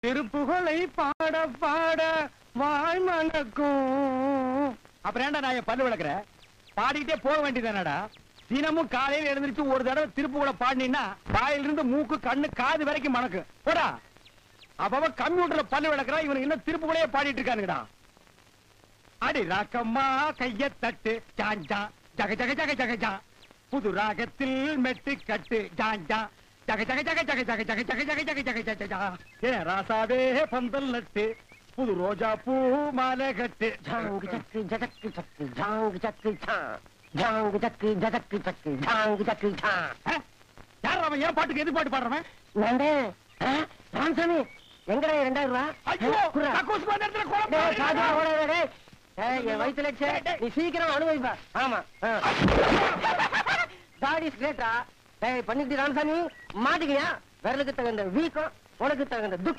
திருப்புகழை பாட பாட வாழ் மணக்கும் அப்புறம் ஏன்டா நான் என் பல்லு விளக்குற பாடிக்கிட்டே போக வேண்டியதானடா தினமும் காலையில எழுந்திருச்சு ஒரு தடவை திருப்புகழை பாடினீன்னா வாயிலிருந்து மூக்கு கண்ணு காது வரைக்கும் மணக்கும் போடா அப்பவ கம்ப்யூட்டர்ல பல்லு விளக்குறா இவனுக்கு இன்னும் திருப்புகளையே பாடிட்டு இருக்கானுங்கடா அடி ராக்கம்மா கைய தட்டு ஜாஞ்சா ஜக ஜக ஜக ஜக ஜா புது ராகத்தில் மெட்டு கட்டு ஜாஞ்சா ஜக ஜக ஜக ஜக ஜக ஜக ஜக ஜக ஜக ஜக ஜக ஜா ஏ ராசாவே பந்தல் நட்டு புது ரோஜா பூ மாலை கட்டு ஜாங்கு சக்கு ஜதக்கு சக்கு ஜாங்கு சக்கு சா ஜாங்கு சக்கு ஜதக்கு சக்கு ஜாங்கு சக்கு சா ஆ? யார் அவன் ஏன் பாட்டுக்கு எது பாட்டு பாடுறவன் நானே ராமசாமி எங்கடா என் ரெண்டாயிரம் ரூபா ஐயோ குர்ரா. கக்கூஸ் பண்ண இடத்துல குழம்பு டேய், காதுல பாடுறீங்களா? ஓடாத, டேய். டேய், என் வயித்துல வச்சு, டேய், டேய். நீ சீக்கிரம் அனுபவிப்பா ஆமா காட் இஸ் கிரேட்டா டேய் பண்ணிட்டு ராமசாமி மாட்டிக்கியா விரலுக்கு தகுந்த வீக்கம் உனக்கு தகுந்த துக்கம்